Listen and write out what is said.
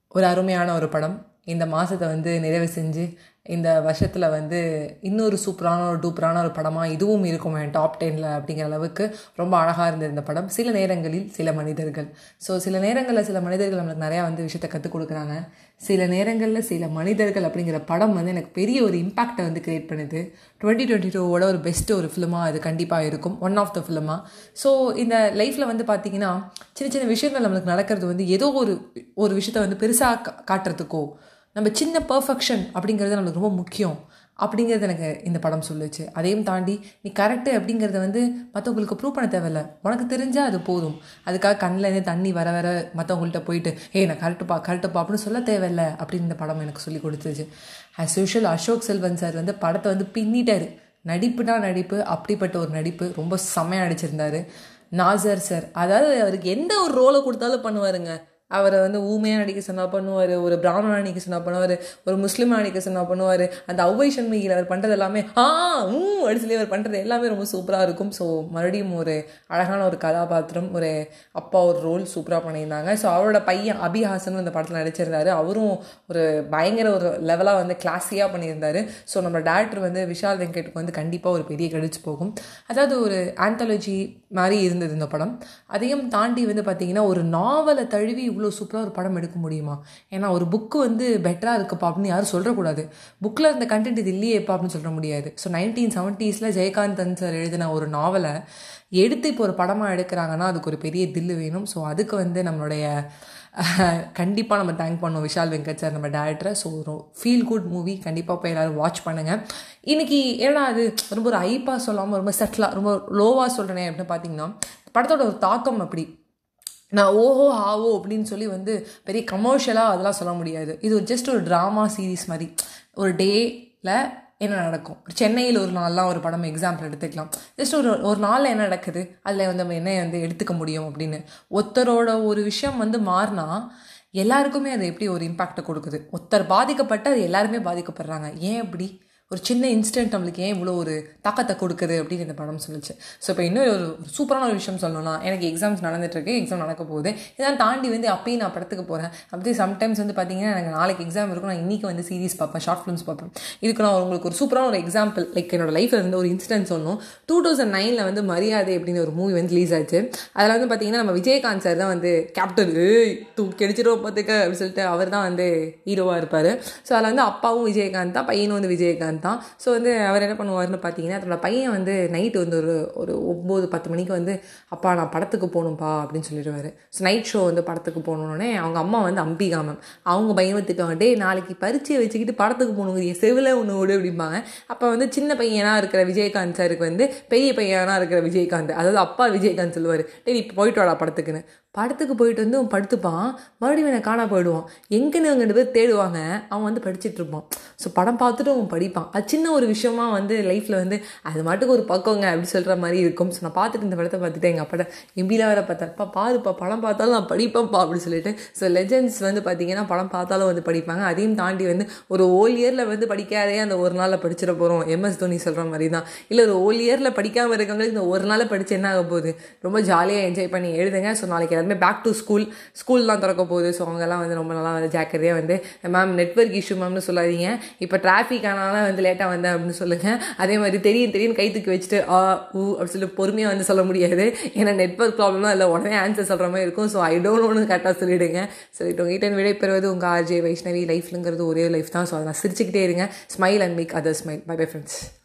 ஒரு அருமையான ஒரு படம் இந்த மாதத்தை வந்து நிறைவு செஞ்சு இந்த வருஷத்தில் வந்து இன்னொரு சூப்பரான ஒரு டூப்பரான ஒரு படமாக இதுவும் இருக்கும் என் டாப் டெனில் அப்படிங்கிற அளவுக்கு ரொம்ப அழகாக இருந்தது இந்த படம் சில நேரங்களில் சில மனிதர்கள் ஸோ சில நேரங்களில் சில மனிதர்கள் நம்மளுக்கு நிறையா வந்து விஷயத்தை கற்றுக் கொடுக்குறாங்க சில நேரங்களில் சில மனிதர்கள் அப்படிங்கிற படம் வந்து எனக்கு பெரிய ஒரு இம்பாக்டை வந்து கிரியேட் பண்ணுது டுவெண்ட்டி டுவெண்ட்டி டூவோட ஒரு பெஸ்ட்டு ஒரு ஃபிலிமாக அது கண்டிப்பாக இருக்கும் ஒன் ஆஃப் த ஃபிலிமாக ஸோ இந்த லைஃப்பில் வந்து பார்த்தீங்கன்னா சின்ன சின்ன விஷயங்கள் நம்மளுக்கு நடக்கிறது வந்து ஏதோ ஒரு ஒரு விஷயத்தை வந்து பெருசாக காட்டுறதுக்கோ நம்ம சின்ன பர்ஃபெக்ஷன் அப்படிங்கிறது நம்மளுக்கு ரொம்ப முக்கியம் அப்படிங்கிறது எனக்கு இந்த படம் சொல்லுச்சு அதையும் தாண்டி நீ கரெக்டு அப்படிங்கிறத வந்து மற்றவங்களுக்கு ப்ரூவ் பண்ண தேவையில்ல உனக்கு தெரிஞ்சால் அது போதும் அதுக்காக கண்ணில் இருந்து தண்ணி வர வர மற்றவங்கள்ட்ட போயிட்டு ஏ நான் கரெக்டுப்பா கரெக்டுப்பா அப்படின்னு சொல்ல தேவையில்ல அப்படின்னு இந்த படம் எனக்கு சொல்லி கொடுத்துச்சு as usual Ashok Selvan sir வந்து படத்தை வந்து பின்னிட்டார் நடிப்புனா நடிப்பு அப்படிப்பட்ட ஒரு நடிப்பு ரொம்ப செம்மையாக நடிச்சிருந்தாரு நாசர் சார் அதாவது அவருக்கு எந்த ஒரு ரோலை கொடுத்தாலும் பண்ணுவாருங்க அவரை வந்து ஊமையாக நடிக்க சொன்னால் பண்ணுவார் ஒரு பிராமணாக நடிக்க சொன்னால் பண்ணுவார் ஒரு முஸ்லீமாக நடிக்க சொன்னால் பண்ணுவார் அந்த ஔவை சண்முகியில் அவர் பண்ணுறது எல்லாமே ஆ ஊ அடிச்சுலேயே அவர் பண்ணுறது எல்லாமே ரொம்ப சூப்பராக இருக்கும் ஸோ மறுபடியும் ஒரு அழகான ஒரு கதாபாத்திரம் ஒரு அப்பா ஒரு ரோல் சூப்பராக பண்ணியிருந்தாங்க ஸோ அவரோட பையன் அபிஹாசனும் இந்த படத்தில் நடிச்சிருந்தாரு அவரும் ஒரு பயங்கர ஒரு லெவலாக வந்து கிளாஸியாக பண்ணியிருந்தாரு ஸோ நம்ம டேரக்டர் வந்து விஷால் வெங்கட்டுக்கு வந்து கண்டிப்பாக ஒரு பெரிய கழிச்சு போகும் அதாவது ஒரு ஆந்தாலஜி மாதிரி இருந்தது இந்த படம் அதையும் தாண்டி வந்து பார்த்திங்கன்னா ஒரு நாவலை தழுவி இவ்வளோ சூப்பராக ஒரு படம் எடுக்க முடியுமா ஏன்னா ஒரு புக்கு வந்து பெட்டராக இருக்குப்பா அப்படின்னு யாரும் சொல்கிறக்கூடாது புக்கில் இருந்த கண்டென்ட் இது இல்லையேப்பா அப்படின்னு சொல்ல முடியாது ஸோ நைன்டீன் செவன்ட்டீஸில் ஜெயகாந்தன் சார் எழுதின ஒரு நாவலை எடுத்து இப்போ ஒரு படமாக எடுக்கிறாங்கன்னா அதுக்கு ஒரு பெரிய தில்லு வேணும் ஸோ அதுக்கு வந்து நம்மளுடைய கண்டிப்பாக நம்ம தேங்க் பண்ணோம் விஷால் வெங்கட் சார் நம்ம டேரக்டரை ஸோ ஒரு ஃபீல் குட் மூவி கண்டிப்பாக போய் எல்லோரும் வாட்ச் பண்ணுங்கள் இன்றைக்கி ஏன்னா அது ரொம்ப ஒரு ஐப்பாக சொல்லாமல் ரொம்ப செட்டிலாக ரொம்ப லோவாக சொல்கிறேனே அப்படின்னு பார்த்தீங்கன்னா படத்தோட ஒரு தாக்கம் அப்படி நான் ஓஹோ ஆவோ அப்படின்னு சொல்லி வந்து பெரிய கமர்ஷியலாக அதெல்லாம் சொல்ல முடியாது இது ஒரு ஜஸ்ட் ஒரு ட்ராமா சீரீஸ் மாதிரி ஒரு டேயில் என்ன நடக்கும் சென்னையில் ஒரு நாள்லாம் ஒரு படம் எக்ஸாம்பிள் எடுத்துக்கலாம் ஜஸ்ட் ஒரு ஒரு நாளில் என்ன நடக்குது அதில் வந்து நம்ம என்ன வந்து எடுத்துக்க முடியும் அப்படின்னு ஒருத்தரோட ஒரு விஷயம் வந்து மாறினா எல்லாருக்குமே அது எப்படி ஒரு இம்பாக்டை கொடுக்குது ஒருத்தர் பாதிக்கப்பட்டு அது எல்லாருமே பாதிக்கப்படுறாங்க ஏன் அப்படி ஒரு சின்ன இன்ஸ்டன்ட் நம்மளுக்கு ஏன் இவ்வளோ ஒரு தாக்கத்தை கொடுக்குது அப்படின்னு இந்த படம் சொல்லிச்சு ஸோ இப்போ இன்னொரு ஒரு சூப்பரான ஒரு விஷயம் சொல்லணும்னா எனக்கு எக்ஸாம்ஸ் நடந்துட்டுருக்கு எக்ஸாம் நடக்க போகுது இதெல்லாம் தாண்டி வந்து அப்பயும் நான் படத்துக்கு போகிறேன் அப்படி சம்டைம்ஸ் வந்து பார்த்தீங்கன்னா எனக்கு நாளைக்கு எக்ஸாம் இருக்கும் நான் இன்றைக்கி வந்து சீரிஸ் பார்ப்பேன் ஷார்ட் ஃபிலிம்ஸ் பார்ப்பேன் இதுக்கு நான் உங்களுக்கு ஒரு சூப்பரான ஒரு எக்ஸாம்பிள் லைக் என்னோட லைஃப்பில் இருந்து ஒரு இன்சிடென்ட் சொல்லணும் டூ தௌசண்ட் நைனில் வந்து மரியாதை அப்படின்னு ஒரு மூவி வந்து ரிலீஸ் ஆச்சு அதில் வந்து பார்த்தீங்கன்னா நம்ம விஜயகாந்த் சார் தான் வந்து கேப்டன் ஏய் தூக்கி அடிச்சிருவோம் பார்த்துக்க அப்படின்னு சொல்லிட்டு அவர் தான் வந்து ஹீரோவாக இருப்பார் ஸோ அதில் வந்து அப்பாவும் விஜயகாந்த் தான் பையனும் வந்து விஜயகாந்த் தான் ஸோ வந்து அவர் என்ன பண்ணுவார்னு பார்த்தீங்கன்னா அதோட பையன் வந்து நைட்டு வந்து ஒரு ஒரு ஒம்பது பத்து மணிக்கு வந்து அப்பா நான் படத்துக்கு போகணும்ப்பா அப்படின்னு சொல்லிடுவார் ஸோ நைட் ஷோ வந்து படத்துக்கு போகணுன்னே அவங்க அம்மா வந்து அம்பிகா மேம் அவங்க பையனும் திட்டுவாங்க டே நாளைக்கு பரீட்சையை வச்சுக்கிட்டு படத்துக்கு போகணுங்க செவில் ஒன்று விடு அப்படிம்பாங்க அப்போ வந்து சின்ன பையனாக இருக்கிற விஜயகாந்த் சாருக்கு வந்து பெரிய பையனாக இருக்கிற விஜயகாந்த் அதாவது அப்பா விஜயகாந்த் சொல்லுவார் டே இப்போ போயிட்டு வாடா படத்துக்குன்னு படத்துக்கு போயிட்டு வந்து அவன் படுத்துப்பான் மறுபடியும் என்னை காணா போயிடுவான் எங்கன்னு அவங்க ரெண்டு பேர் தேடுவாங்க அவன் வந்து படிச்சுட்டு இருப்பான் ஸோ படம் பார்த்துட்டு அவன் படிப்பான் அது சின்ன ஒரு விஷயமா வந்து லைஃப்பில் வந்து அது மாட்டுக்கு ஒரு பக்கங்க அப்படி சொல்கிற மாதிரி இருக்கும் ஸோ நான் பார்த்துட்டு இந்த படத்தை பார்த்துட்டு எங்கள் அப்பாட்ட எம்பியில் வேற பார்த்தாருப்பா பாருப்பா படம் பார்த்தாலும் நான் படிப்பேன்ப்பா அப்படி சொல்லிட்டு ஸோ லெஜெண்ட்ஸ் வந்து பார்த்தீங்கன்னா படம் பார்த்தாலும் வந்து படிப்பாங்க அதையும் தாண்டி வந்து ஒரு ஓல் இயரில் வந்து படிக்காதே அந்த ஒரு நாளில் படிச்சிட போகிறோம் எம்எஸ் தோனி சொல்கிற மாதிரி தான் இல்லை ஒரு ஓல் இயரில் படிக்காமல் இருக்கவங்களுக்கு இந்த ஒரு நாளில் படித்து என்ன ஆக போகுது ரொம்ப ஜாலியாக என்ஜாய் பண்ணி எழுதுங்க ஸோ நாளைக்கு எல்லாருமே பேக் டு ஸ்கூல் ஸ்கூல்லாம் திறக்க போகுது ஸோ அவங்கெல்லாம் வந்து ரொம்ப நல்லா வந்து ஜாக்கிரதையாக வந்து மேம் நெட்ஒர்க் இஷ்யூ மேம்னு சொல்லாதீங்க இப்போ டிராஃபிக் ஆனாலும் வந்து லேட்டாக வந்தேன் அப்படின்னு சொல்லுங்கள் அதே மாதிரி தெரியும் தெரியும் கை தூக்கி வச்சுட்டு ஆ ஊ அப்படின்னு சொல்லி பொறுமையாக வந்து சொல்ல முடியாது ஏன்னா நெட்ஒர்க் ப்ராப்ளம்லாம் இல்லை உடனே ஆன்சர் சொல்கிற மாதிரி இருக்கும் ஸோ ஐ டோன்ட் ஒன்று கரெக்டாக சொல்லிவிடுங்க சொல்லிட்டு உங்ககிட்ட விடைபெறுவது உங்கள் ஆர்ஜே வைஷ்ணவி லைஃப்லுங்கிறது ஒரே லைஃப் தான் ஸோ அதை நான் சிரிச்சுக்கிட்டே இருங்க smile and make other smile bye bye friends